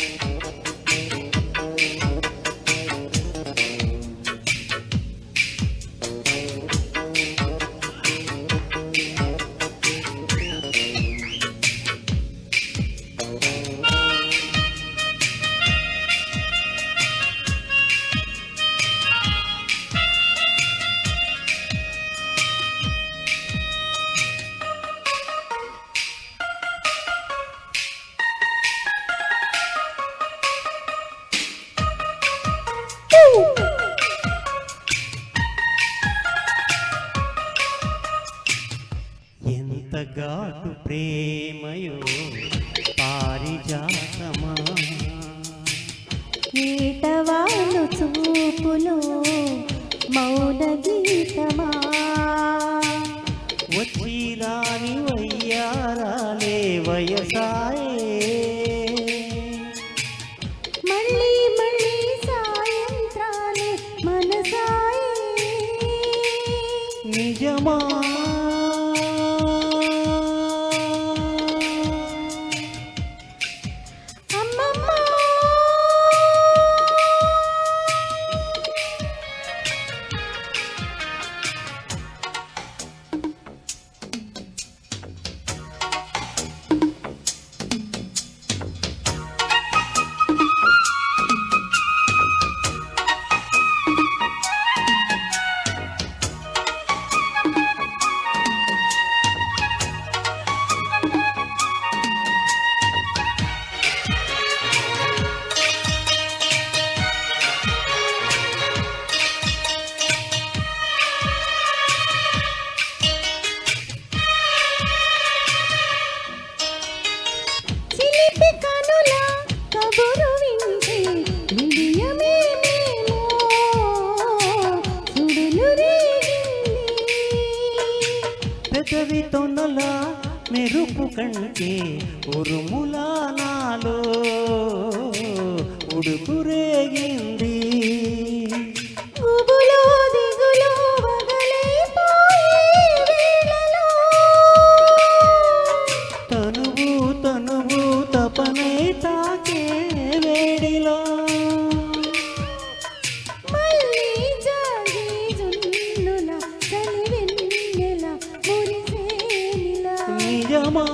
ఎంత ఘాటు ప్రేమయో పారిజాతమా ఏటవాలు చూపులో మౌన గీతమా వచ్చి రాని వయ్యారాలే వయసాయే మళ్ళీ మళ్ళీ సాయంత్రాలే మనసాయే నిజమా అమ్మమ్మ చిలిపి కనుల కబురు వింటే విడియమేమేమో సుడులు రేగింది పెదవి తొనల మెరుపు కంటే ఉరుములా నాలో ఉడుకు రేగింది గుబులో దిగులో వగలైపోయే వేళలో తనువు తనువు తపనై తాకే వేడిలో మళ్ళీ జాగి జున్నుల చలివెన్నెల మురిసేనిలా నిజమా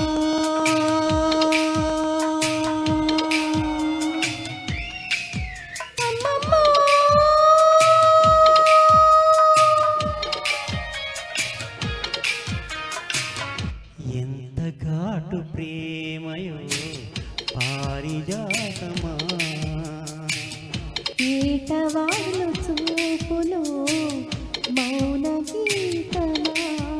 అమ్మమ్మ ఎంత ఘాటు ప్రేమయో పారిజాతమా ఏటవాళ్ళు చూపులో మౌన గీతమా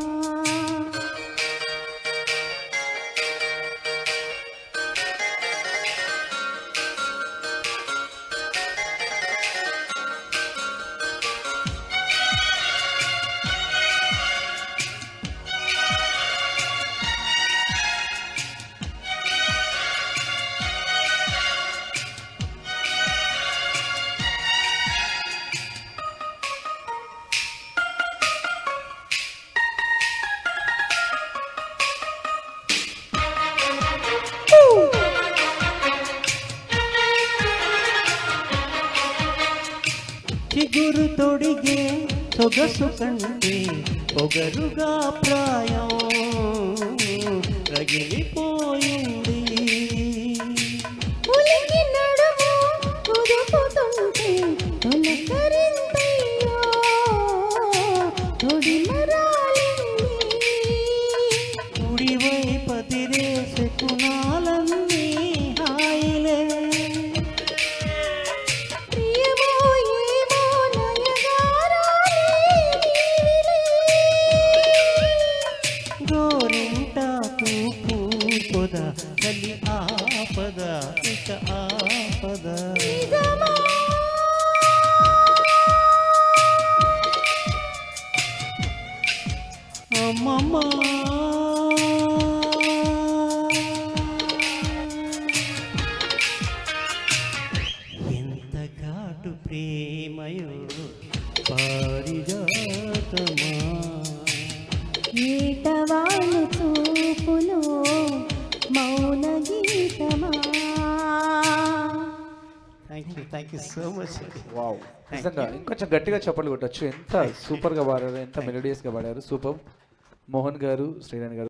చిగురు తొడిగే సొగసు కంటే పొగరుగా ప్రాయం రగిలిపోయింది ఉలికి నడుము కుదుపుతుంటే తొలకరింతయ్యో తొడిమరాలింది కుడివై పతిరే శకునాలన్నీ హాయిలే ప్రియమో ఏమో నయగారాలే నీవిలే. గోరింట కూపు పొద కలి ఆపద ఇక ఆపద నిజమా? అమ్మమ్మ ఎంత ఘాటు ప్రేమయో పారిజాతమా ఏటవాళ్ళు చూపులో మౌన గీతమా you thank you so much wow నిజంగా ఇంకొంచెం గట్టిగా చప్పట్లు కొట్టచ్చు ఎంత సూపర్ గా పాడారు ఎంత మెలోడియస్ గా పాడారు సూపర్ మోహన్ గారు శ్రీరాణి గారు